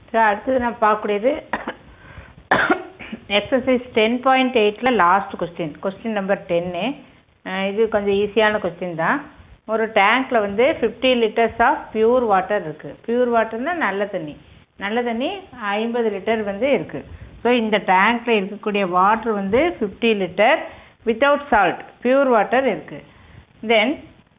so அடுத்தது நம்ம பார்க்கக்கூடியது எக்ஸசைஸ் டென் பாயிண்ட் எயிட்டில் லாஸ்ட் கொஸ்டின் கொஸ்டின் நம்பர் டென்னு இது கொஞ்சம் ஈஸியான கொஸ்டின் தான் ஒரு டேங்க்கில் வந்து fifty litres of pure water இருக்குது பியூர் வாட்டர்னால் நல்ல தண்ணி நல்ல தண்ணி ஐம்பது லிட்டர் வந்து இருக்குது ஸோ இந்த டேங்க்கில் இருக்கக்கூடிய வாட்டர் வந்து fifty litre without salt pure water இருக்குது then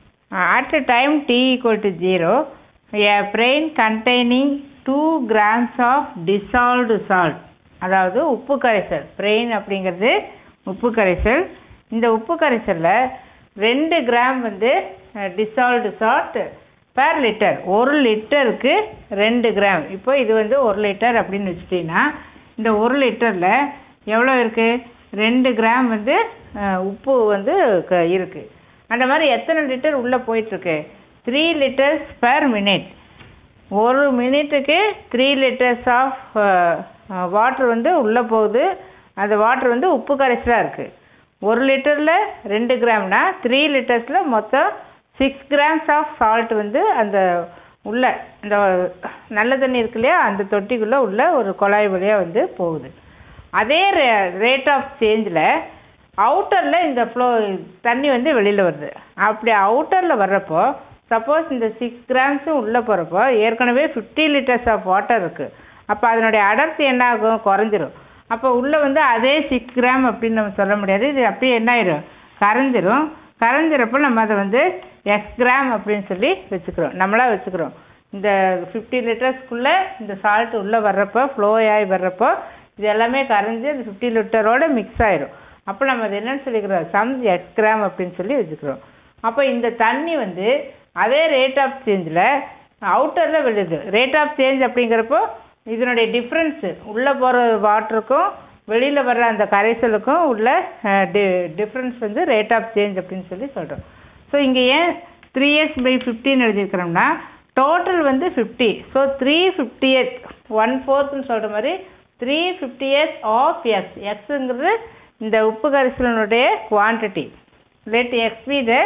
at a time t equal to 0 a brain containing 2 grams of dissolved salt அதாவது உப்பு கரைசல் பிரெயின் அப்படிங்கிறது உப்பு கரைசல் இந்த உப்பு கரைசலில் ரெண்டு கிராம் வந்து டிசால்வ்டு சால்ட் per லிட்டர் ஒரு லிட்டருக்கு ரெண்டு கிராம் இப்போ இது வந்து ஒரு லிட்டர் அப்படின்னு வச்சுட்டிங்கன்னா இந்த ஒரு லிட்டரில் எவ்வளோ இருக்குது ரெண்டு கிராம் வந்து அஹ், உப்பு வந்து க இருக்குது அந்த மாதிரி எத்தனை லிட்டர் உள்ளே போயிட்டுருக்கு த்ரீ லிட்டர்ஸ் per மினிட் ஒரு மினிட்டுக்கு த்ரீ லிட்டர்ஸ் ஆஃப் வாட்டர் வந்து உள்ளே போகுது அந்த வாட்டர் வந்து உப்பு கரைசலாக இருக்குது ஒரு லிட்டரில் ரெண்டு கிராம்னா த்ரீ லிட்டர்ஸில் மொத்தம் சிக்ஸ் கிராம்ஸ் ஆஃப் சால்ட் வந்து அந்த உள்ள இந்த நல்ல தண்ணி இருக்கு இல்லையா அந்த தொட்டிக்குள்ளே உள்ள ஒரு குழாய் வழியாக வந்து போகுது அதே ரேட் ஆஃப் சேஞ்சில் அவுட்டரில் இந்த ஃப்ளோ தண்ணி வந்து வெளியில் வருது அப்படி அவுட்டரில் வர்றப்போ சப்போஸ் இந்த சிக்ஸ் கிராம்ஸும் உள்ளே போகிறப்போ ஏற்கனவே ஃபிஃப்டி லிட்டர்ஸ் ஆஃப் வாட்டர் இருக்குது அப்போ அதனுடைய அடர்த்தி என்ன ஆகும் குறைஞ்சிரும் அப்போ உள்ளே வந்து அதே சிக்ஸ் கிராம் அப்படின்னு நம்ம சொல்ல முடியாது இது அப்படியே என்ன ஆயிரும் கரைஞ்சிரும் கரைஞ்சிறப்போ நம்ம அதை வந்து எக்ஸ் கிராம் அப்படின்னு சொல்லி வச்சுக்கிறோம் நம்மளா வச்சுக்கிறோம் இந்த ஃபிஃப்டி லிட்டர்ஸ்க்குள்ளே இந்த சால்ட் உள்ளே வர்றப்போ ஃப்ளோ ஆகி வர்றப்போ இது எல்லாமே கரைஞ்சி அந்த ஃபிஃப்டி லிட்டரோட மிக்ஸ் ஆயிரும் அப்போ நம்ம அது என்னன்னு சொல்லிக்கிறோம் சம் எக்ஸ் கிராம் அப்படின்னு சொல்லி வச்சுக்கிறோம் அப்போ இந்த தண்ணி வந்து அதே ரேட் ஆஃப் சேஞ்சில் அவுட்டரில் விழுது ரேட் ஆஃப் சேஞ்ச் அப்படிங்கிறப்போ இதனுடைய டிஃப்ரென்ஸு உள்ளே போகிற வாட்டருக்கும் வெளியில் வர்ற அந்த கரைசலுக்கும் உள்ள டி டிஃப்ரென்ஸ் வந்து ரேட் ஆஃப் சேஞ்ச் அப்படின்னு சொல்லி சொல்கிறோம் ஸோ இங்கே ஏன் த்ரீ எக்ஸ் பை ஃபிஃப்டின்னு எழுதியிருக்கிறோம்னா டோட்டல் வந்து fifty so three fifty eight one ஃபோர்த்துன்னு சொல்கிற மாதிரி three fifty eight of x எக்ஸுங்கிறது இந்த உப்பு கரைசலினுடைய quantity let x be the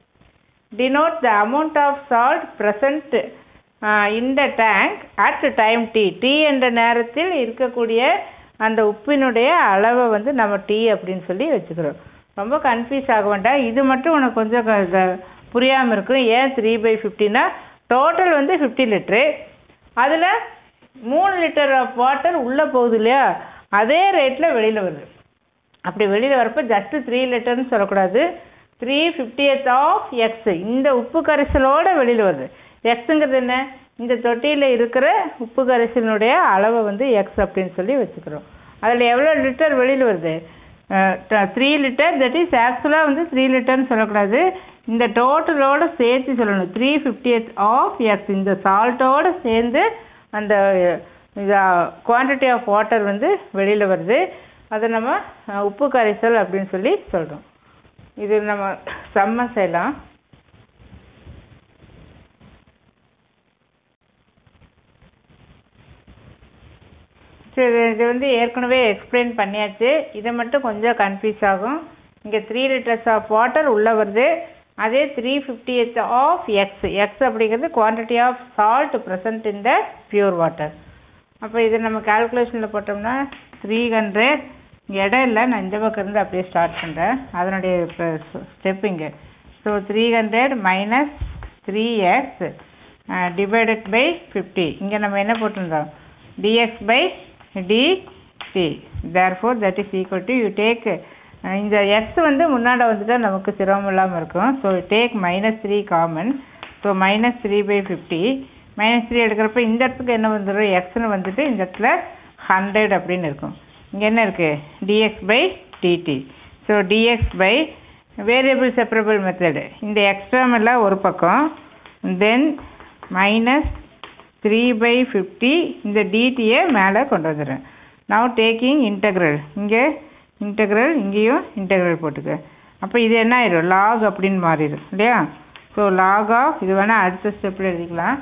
denote the amount of salt present uh, in the tank at time t t என்ற நேரத்தில் இருக்கக்கூடிய அந்த உப்பினுடைய அளவை வந்து நம்ம டி அப்படின்னு சொல்லி வச்சுக்கிறோம் ரொம்ப கன்ஃபியூஸ் ஆக வேண்டாம் இது மட்டும் உனக்கு கொஞ்சம் க- க- புரியாமல் இருக்கும் ஏன் த்ரீ பை ஃபிஃப்டினா டோட்டல் வந்து ஃபிஃப்டி லிட்ரு அதில் மூணு லிட்டர் ஆஃப் வாட்டர் உள்ளே போகுது இல்லையா அதே ரேட்டில் வெளியில் வருது அப்படி வெளியில் வரப்போ ஜஸ்ட்டு த்ரீ லிட்டர்னு சொல்லக்கூடாது த்ரீ ஃபிஃப்டியத் ஆஃப் எக்ஸ் இந்த உப்பு கரைசலோட வெளியில் வருது எக்ஸுங்கிறது என்ன இந்த தொட்டியில் இருக்கிற உப்பு கரைசலினுடைய அளவை வந்து எக்ஸ் அப்படின்னு சொல்லி வச்சுக்கிறோம் அதில் எவ்வளோ லிட்டர் வெளியில் வருது த்ரீ லிட்டர் தட் இஸ் ஆக்சுவலாக வந்து த்ரீ லிட்டர்னு சொல்லக்கூடாது இந்த டோட்டலோட சேர்த்து சொல்லணும் த்ரீ ஃபிஃப்டியத் ஆஃப் எக்ஸ் இந்த சால்ட்டோடு சேர்ந்து அந்த இது குவான்டிட்டி ஆஃப் வாட்டர் வந்து வெளியில் வருது அதை நம்ம அஹ், உப்பு கரைசல் அப்படின்னு சொல்லி சொல்கிறோம் இது நம்ம செம்ம செய்யலாம் சரி இது இது வந்து ஏற்கனவே எக்ஸ்பிளைன் பண்ணியாச்சு இதை மட்டும் கொஞ்சம் கன்ஃபியூஸ் ஆகும் இங்கே த்ரீ லிட்டர்ஸ் ஆஃப் வாட்டர் உள்ளே வருது அதே three fifty eight of x x அப்படிங்கிறது quantity of salt present in the pure water அப்போ இது நம்ம கால்குலேஷனில் போட்டோம்னா த்ரீ ஹண்ட்ரட் இடம் இல்லை நான் இந்த பக்கம் இருந்து அப்படியே ஸ்டார்ட் பண்ணுறேன் அதனுடைய ஸ்டெப் இங்கே so three hundred minus three x divided by fifty இங்கே நம்ம என்ன போட்டிருந்தோம் dx by dt therefore that is equal to you take இந்த எக்ஸ் வந்து முன்னாடி வந்துட்டா நமக்கு சிரமம் இல்லாமல் இருக்கும் so take minus three common so minus three by fifty minus three எடுக்கிறப்ப இந்த இடத்துக்கு என்ன வந்துடும் எக்ஸ்னு வந்துட்டு இந்த இடத்துல ஹண்ட்ரட் அப்படின்னு இருக்கும் இங்கே என்ன இருக்குது dx by dt so dx by variable separable method இந்த எக்ஸ்ட்ராம் எல்லாம் ஒரு பக்கம் then minus three by fifty இந்த டிடியை மேலே கொண்டு வந்துடுறேன் நவ் டேக்கிங் இன்டெக்ரல் இங்கே இன்டெக்ரல் இங்கேயும் இன்டெக்ரல் போட்டுக்க அப்போ இது என்ன ஆயிரும் லாக் அப்படின்னு மாறிடும் இல்லையா ஸோ லாக் ஆஃப் இது வேணால் அடுத்த ஸ்டெப்பில் எழுதிக்கலாம்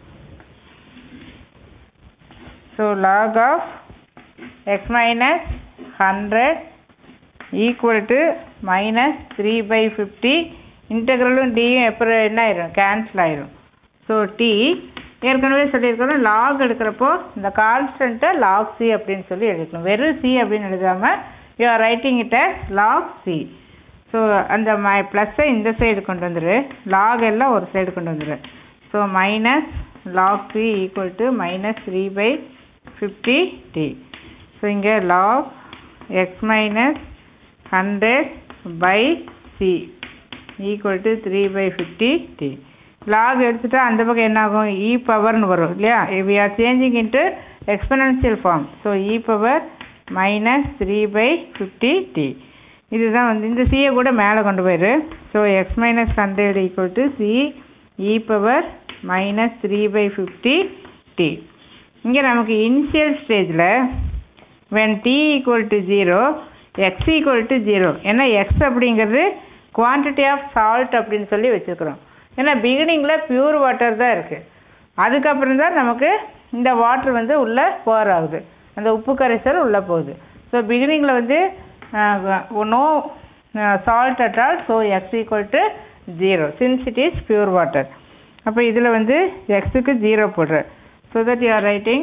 so log of x minus hundred equal to minus three by fifty இன்டெக்ரலும் டியும் எப்போ என்ன ஆயிரும் கேன்சல் ஆயிரும் ஸோ டி ஏற்கனவே சொல்லியிருக்கிறோம் லாக் எடுக்கிறப்போ இந்த கான்ஸ்டண்ட்டை லாக் சி அப்படின்னு சொல்லி எழுதிக்கணும் வெறும் சி அப்படின்னு எழுதாமல் you are writing it as log C so அந்த மை ப்ளஸ்ஸை இந்த சைடு கொண்டு வந்துரு லாக் எல்லாம் ஒரு சைடு கொண்டு வந்துரு so minus log c equal to minus three by fifty t so இங்கே log x minus hundred by c equal to three by fifty t log எடுத்துட்டா அந்த பக்கம் என்ன ஆகும் இ பவர்னு வரும் இல்லையா we are changing into exponential form so e power minus three by fifty t இதுதான் வந்து இந்த சியை கூட மேலே கொண்டு போயிரு so x minus hundred equal to c e power minus three by fifty t இங்கே நமக்கு இனிஷியல் ஸ்டேஜில் when t equal to 0 x equal to 0 ஏன்னா x அப்படிங்கிறது quantity of salt அப்படின்னு சொல்லி வச்சுருக்குறோம் ஏன்னா பிகினிங்கில் பியூர் வாட்டர் தான் இருக்குது அதுக்கப்புறம் தான் நமக்கு இந்த வாட்டர் வந்து உள்ளே போர் ஆகுது அந்த உப்பு கரைசல் உள்ளே போகுது ஸோ பிகினிங்கில் வந்து no salt at all so x equal to zero since it is pure water அப்போ இதில் வந்து எக்ஸுக்கு ஜீரோ போடுற so that you are writing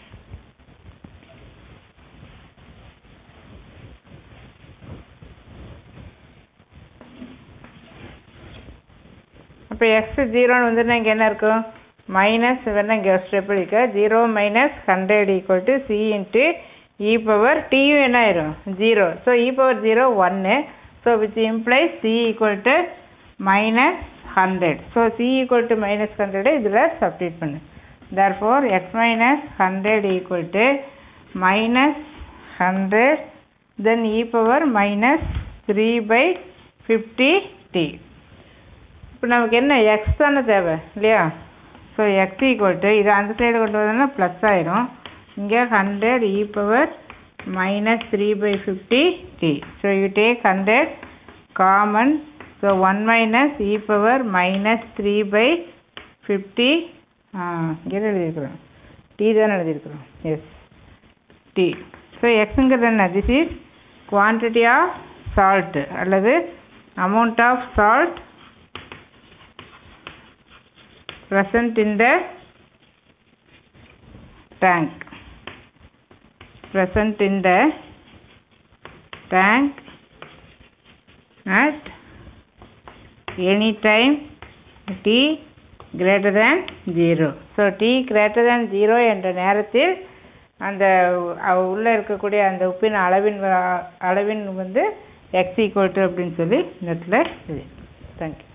அப்போ எக்ஸ் ஜீரோன்னு வந்துன்னா இங்கே என்ன இருக்கும் மைனஸ் வேணா இங்கே ஸ்டெப் இருக்கு zero minus hundred equal to c into e power டியும் என்ன ஆயிரும் zero so e power zero ஒன்று so which implies c equal to minus hundred so c equal to minus hundred இதில் சப்ஸ்டியூட் பண்ணு therefore x minus hundred equal to minus hundred then e power minus three by fifty t இப்போ நமக்கு என்ன X தானே தேவை இல்லையா so x equal to இது அந்த சைடு கொண்டு வந்தோம்னா ப்ளஸ் ஆயிரும் இங்கே hundred e power minus three by fifty t so you take hundred common so one minus e power minus three by fifty இங்கே எழுதியிருக்கிறோம் டி தானே எழுதியிருக்கிறோம் எஸ் டி ஸோ எக்ஸுங்கிறது என்ன this is quantity of salt அல்லது amount of salt present in the tank present in the tank at any time t greater than 0 so t greater than 0 என்ற நேரத்தில் அந்த அ- உள்ள இருக்கக்கூடிய அந்த உப்பின் அளவின் வ- அளவின் வந்து x equal to அப்படின்னு சொல்லி இந்த இடத்துல தேங்க்யூ